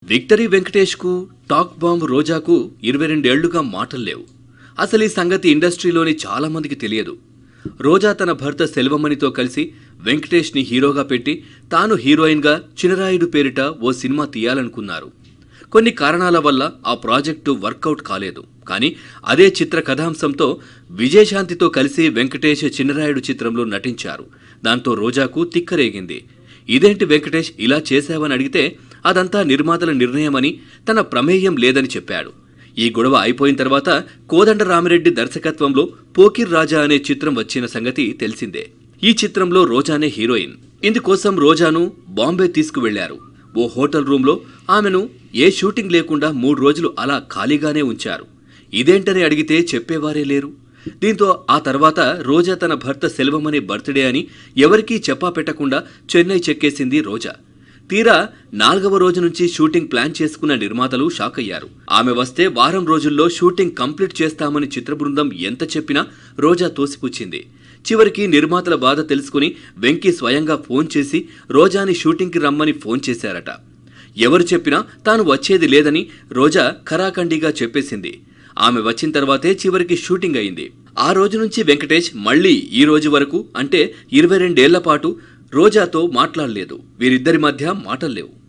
victory వెంకటేష్కు talk bomb రోజాకు ఇరవై రెండేళ్లుగా మాటలు లేవు అసలు ఈ సంగతి ఇండస్ట్రీలోని చాలా మందికి తెలియదు రోజా తన భర్త సెల్వమణితో కలిసి వెంకటేష్ని హీరోగా పెట్టి తాను హీరోయిన్గా చినరాయుడు పేరిట ఓ సినిమా తీయాలనుకున్నారు కొన్ని కారణాల వల్ల ఆ ప్రాజెక్టు వర్కౌట్ కాలేదు కానీ అదే చిత్ర కథాంశంతో విజయశాంతితో కలిసి వెంకటేష్ చిన్నరాయుడు చిత్రంలో నటించారు దాంతో రోజాకు తిక్కరేగింది ఇదేంటి వెంకటేష్ ఇలా చేశావని అడిగితే అదంతా నిర్మాతల నిర్ణయమని తన ప్రమేయం లేదని చెప్పాడు ఈ గొడవ అయిపోయిన తర్వాత కోదండ రామిరెడ్డి దర్శకత్వంలో పోకిర్ రాజా అనే చిత్రం వచ్చిన సంగతి తెలిసిందే ఈ చిత్రంలో రోజానే హీరోయిన్ ఇందుకోసం రోజాను బాంబే తీసుకువెళ్లారు ఓ హోటల్ రూంలో ఆమెను ఏ షూటింగ్ లేకుండా మూడు రోజులు అలా ఖాళీగానే ఉంచారు ఇదేంటని అడిగితే చెప్పేవారే లేరు దీంతో ఆ తర్వాత రోజా తన భర్త సెల్వమనే బర్త్డే అని ఎవరికీ చెప్పా పెట్టకుండా చెన్నై చెక్కేసింది రోజా తీరా నాలుగవ రోజు నుంచి షూటింగ్ ప్లాన్ చేసుకున్న నిర్మాతలు షాక్ అయ్యారు ఆమె వస్తే వారం రోజుల్లో షూటింగ్ కంప్లీట్ చేస్తామని చిత్ర బృందం ఎంత చెప్పినా రోజా తోసిపుచ్చింది చివరికి నిర్మాతల బాధ తెలుసుకుని వెంకీ స్వయంగా ఫోన్ చేసి రోజాని షూటింగ్కి రమ్మని ఫోన్ చేశారట ఎవరు చెప్పినా తాను వచ్చేది లేదని రోజా ఖరాఖండిగా చెప్పేసింది ఆమె వచ్చిన తర్వాతే చివరికి షూటింగ్ అయింది ఆ రోజు నుంచి వెంకటేష్ మళ్ళీ ఈ రోజు వరకు అంటే ఇరవై రెండేళ్ల పాటు రోజాతో మాట్లాడలేదు వీరిద్దరి మధ్య మాటలు లేవు